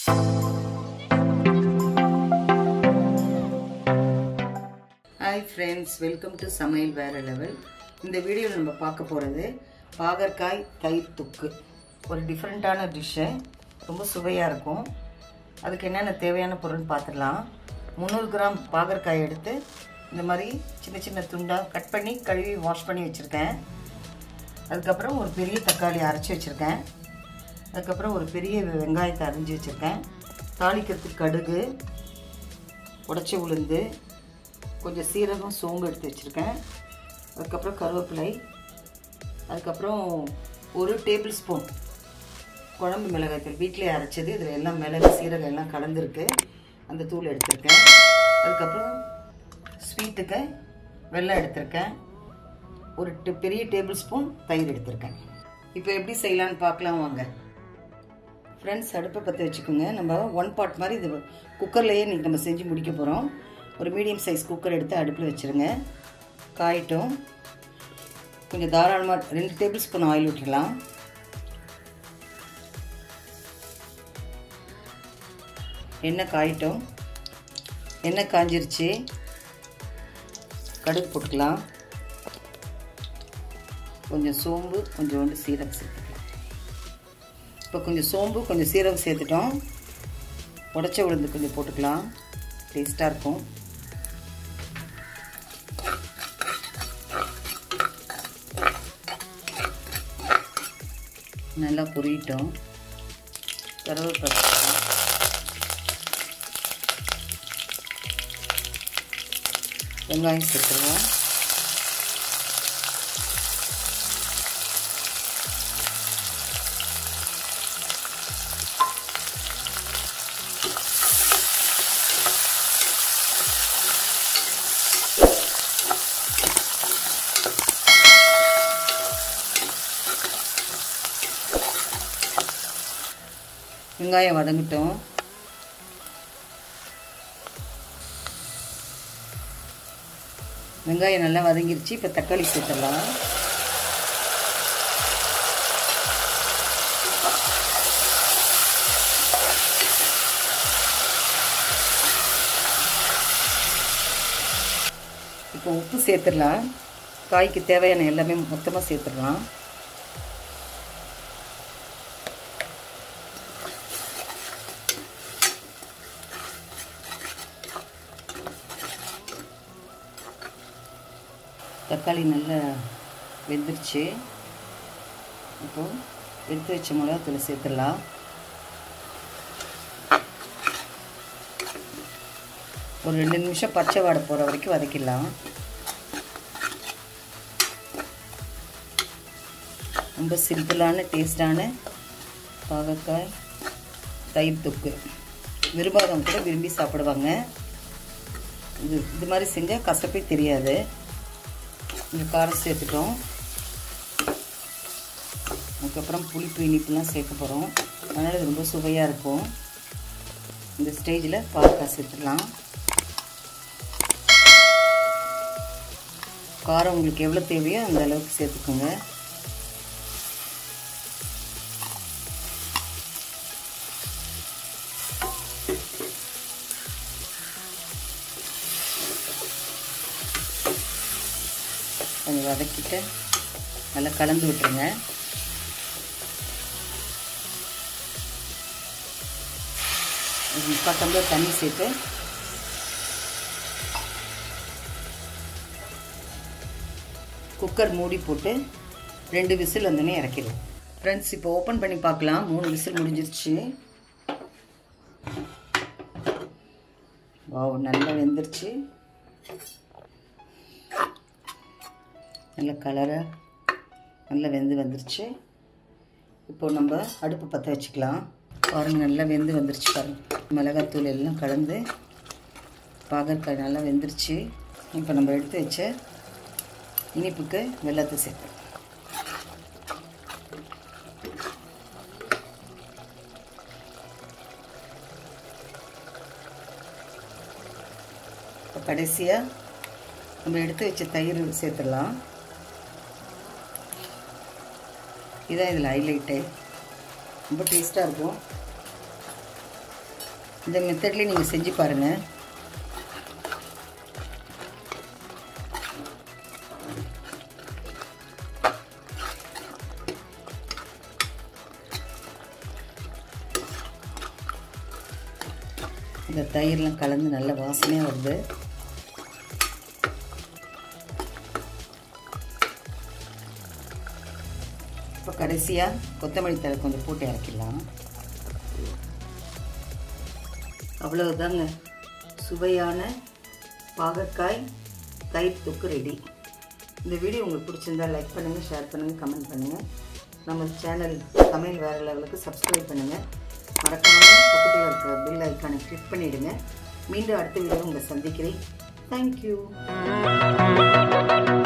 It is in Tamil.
ஹாய் ஃப்ரெண்ட்ஸ் வெல்கம் டு சமையல் வேறு லெவல் இந்த வீடியோவில் நம்ம பார்க்க போகிறது பாகற்காய் தயிர் தொக்கு ஒரு டிஃப்ரெண்ட்டான டிஷ்ஷு ரொம்ப சுவையாக இருக்கும் அதுக்கு என்னென்ன தேவையான பொருள் பார்த்துடலாம் முந்நூறு கிராம் பாகற்காய் எடுத்து இந்த மாதிரி சின்ன சின்ன துண்டாக கட் பண்ணி கழுவி வாஷ் பண்ணி வச்சுருக்கேன் அதுக்கப்புறம் ஒரு பெரிய தக்காளி அரைச்சி வச்சுருக்கேன் அதுக்கப்புறம் ஒரு பெரிய வெங்காயத்தை அரிஞ்சு வச்சுருக்கேன் தாளிக்கிறதுக்கு கடுகு உடச்சி உளுந்து கொஞ்சம் சீரகம் சோம்பு எடுத்து வச்சுருக்கேன் அதுக்கப்புறம் கருவேப்பிலை அதுக்கப்புறம் ஒரு டேபிள் ஸ்பூன் குழம்பு மிளகாய்த்தூள் வீட்டிலே அரைச்சது இதில் எல்லாம் மிளகு சீரகம் எல்லாம் கலந்துருக்கு அந்த தூள் எடுத்திருக்கேன் அதுக்கப்புறம் ஸ்வீட்டுக்கு வெல்லம் எடுத்திருக்கேன் ஒரு டி- பெரிய டேபிள் ஸ்பூன் தயிர் எடுத்திருக்கேன் இப்போ எப்படி செய்யலான்னு பார்க்கலாம் வாங்க ஃப்ரெண்ட்ஸ் அடுப்பை பற்ற வச்சுக்கோங்க நம்ம ஒன் பார்ட் மாதிரி இது குக்கர்லேயே இன்றைக்கி நம்ம செஞ்சு முடிக்க போகிறோம் ஒரு மீடியம் சைஸ் குக்கர் எடுத்து அடுப்பில் வச்சுருங்க காயட்டும் கொஞ்சம் தாராளமாக ரெண்டு டேபிள் ஸ்பூன் ஆயில் விட்டுடலாம் எண்ணெய் காயட்டும் எண்ணெய் காஞ்சிருச்சு கடுகு போட்டுக்கலாம் கொஞ்சம் சோம்பு கொஞ்சோண்டு சீரகம் சேர்த்துக்கலாம் இப்போ கொஞ்சம் சோம்பு கொஞ்சம் சீரகம் சேர்த்துட்டோம் உடச்ச உளுந்து கொஞ்சம் போட்டுக்கலாம் டேஸ்ட்டாக இருக்கும் நல்லா பொரியட்டும் கருவேப்பிலை வெங்காயம் சேர்த்துருவோம் வெங்காயம் வதங்கட்டும் வெங்காயம் நல்லா வதங்கிருச்சு இப்போ தக்காளி சேர்த்துடலாம் இப்போ உப்பு சேர்த்துடலாம் காய்க்கு தேவையான எல்லாமே மொத்தமாக சேர்த்துடலாம் தக்காளி நல்லா வெந்துருச்சு இப்போ எடுத்து வச்ச மிளகாத்தூள் சேர்த்துடலாம் ஒரு ரெண்டு நிமிஷம் பச்சை வாடை போகிற வரைக்கும் வதக்கிடலாம் ரொம்ப சிம்பிளான டேஸ்டான பாகக்காய் தயிர் தொக்கு விரும்பாதவங்க கூட விரும்பி சாப்பிடுவாங்க இது இது மாதிரி செஞ்சால் கசப்பே தெரியாது கொஞ்சம் காரம் சேர்த்துட்டோம் அதுக்கப்புறம் புளிப்பு இனிப்புலாம் சேர்க்க போகிறோம் அதனால் இது ரொம்ப சுவையாக இருக்கும் இந்த ஸ்டேஜில் பாவக்காய் சேர்த்துடலாம் காரம் உங்களுக்கு எவ்வளோ தேவையோ அந்த அளவுக்கு சேர்த்துக்கோங்க கொஞ்சம் வதக்கிட்டு நல்லா கலந்து விட்டுருங்க ஒரு முக்கால் டம்ளர் தண்ணி சேர்த்து குக்கர் மூடி போட்டு ரெண்டு விசில் வந்தோடனே இறக்கிடுவோம் ஃப்ரெண்ட்ஸ் இப்போ ஓப்பன் பண்ணி பார்க்கலாம் மூணு விசில் முடிஞ்சிருச்சு வாவ் நல்லா வெந்துருச்சு நல்ல கலராக நல்லா வெந்து வந்துருச்சு இப்போ நம்ம அடுப்பு பற்ற வச்சுக்கலாம் பாருங்கள் நல்லா வெந்து வந்துருச்சு பாருங்கள் மிளகாத்தூள் எல்லாம் கலந்து பாகற்காய் நல்லா வெந்துருச்சு இப்போ நம்ம எடுத்து வச்ச இனிப்புக்கு வெள்ளத்தை சேர்த்து இப்போ கடைசியாக நம்ம எடுத்து வச்ச தயிர் சேர்த்துடலாம் இதான் இதில் ஹைலைட்டு ரொம்ப டேஸ்ட்டாக இருக்கும் இந்த மெத்தட்லேயே நீங்கள் செஞ்சு பாருங்கள் இந்த தயிர்லாம் கலந்து நல்ல வாசனையாக வருது இப்போ கடைசியாக கொத்தமல்லி தழை கொஞ்சம் போட்டு இறக்கிடலாம் அவ்வளவுதாங்க சுவையான பாகற்காய் தயிர் தொக்கு ரெடி இந்த வீடியோ உங்களுக்கு பிடிச்சிருந்தா லைக் பண்ணுங்கள் ஷேர் பண்ணுங்கள் கமெண்ட் பண்ணுங்கள் நம்ம சேனல் சமையல் வேறு லெவலுக்கு சப்ஸ்கிரைப் பண்ணுங்கள் மறக்காமல் பக்கத்தில் இருக்கிற பில் ஐக்கானை கிளிக் பண்ணிவிடுங்க மீண்டும் அடுத்த வீடியோ உங்களை சந்திக்கிறேன் தேங்க்யூ